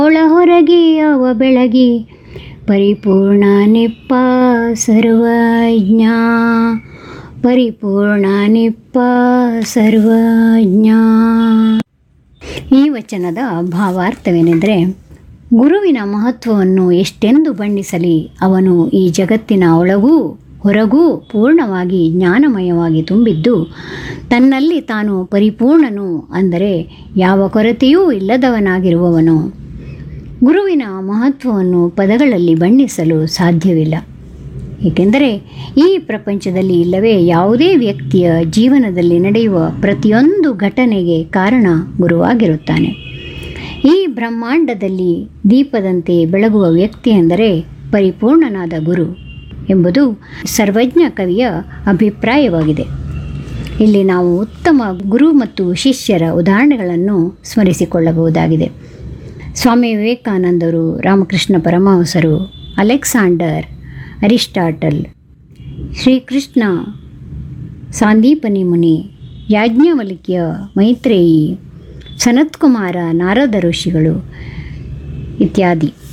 ಅವಳ ಹೊರಗೆ ಅವ ಬೆಳಗಿ ಪರಿಪೂರ್ಣ ನಿಪ್ಪ ಸರ್ವಜ್ಞ ಪರಿಪೂರ್ಣ ನಿಪ್ಪ ಸರ್ವಜ್ಞ ಈ ವಚನದ ಭಾವಾರ್ಥವೇನೆಂದರೆ ಗುರುವಿನ ಮಹತ್ವವನ್ನು ಎಷ್ಟೆಂದು ಬಣ್ಣಿಸಲಿ ಅವನು ಈ ಜಗತ್ತಿನ ಒಳಗೂ ಹೊರಗೂ ಪೂರ್ಣವಾಗಿ ಜ್ಞಾನಮಯವಾಗಿ ತುಂಬಿದ್ದು ತನ್ನಲ್ಲಿ ತಾನು ಪರಿಪೂರ್ಣನು ಅಂದರೆ ಯಾವ ಕೊರತೆಯೂ ಇಲ್ಲದವನಾಗಿರುವವನು ಗುರುವಿನ ಮಹತ್ವವನ್ನು ಪದಗಳಲ್ಲಿ ಬಣ್ಣಿಸಲು ಸಾಧ್ಯವಿಲ್ಲ ಏಕೆಂದರೆ ಈ ಪ್ರಪಂಚದಲ್ಲಿ ಇಲ್ಲವೇ ಯಾವುದೇ ವ್ಯಕ್ತಿಯ ಜೀವನದಲ್ಲಿ ನಡೆಯುವ ಪ್ರತಿಯೊಂದು ಘಟನೆಗೆ ಕಾರಣ ಗುರುವಾಗಿರುತ್ತಾನೆ ಈ ಬ್ರಹ್ಮಾಂಡದಲ್ಲಿ ದೀಪದಂತೆ ಬೆಳಗುವ ವ್ಯಕ್ತಿ ಎಂದರೆ ಪರಿಪೂರ್ಣನಾದ ಗುರು ಎಂಬುದು ಸರ್ವಜ್ಞ ಕವಿಯ ಅಭಿಪ್ರಾಯವಾಗಿದೆ ಇಲ್ಲಿ ನಾವು ಉತ್ತಮ ಗುರು ಮತ್ತು ಶಿಷ್ಯರ ಉದಾಹರಣೆಗಳನ್ನು ಸ್ಮರಿಸಿಕೊಳ್ಳಬಹುದಾಗಿದೆ ಸ್ವಾಮಿ ವಿವೇಕಾನಂದರು ರಾಮಕೃಷ್ಣ ಪರಮಹಂಸರು ಅಲೆಕ್ಸಾಂಡರ್ ಅರಿಸ್ಟಾಟಲ್ ಶ್ರೀಕೃಷ್ಣ ಸಾಂದೀಪನಿ ಮುನಿ ಯಾಜ್ಞವಲ್ಕ್ಯ ಮೈತ್ರೇಯಿ ಸನತ್ಕುಮಾರ ನಾರದ ಋಷಿಗಳು ಇತ್ಯಾದಿ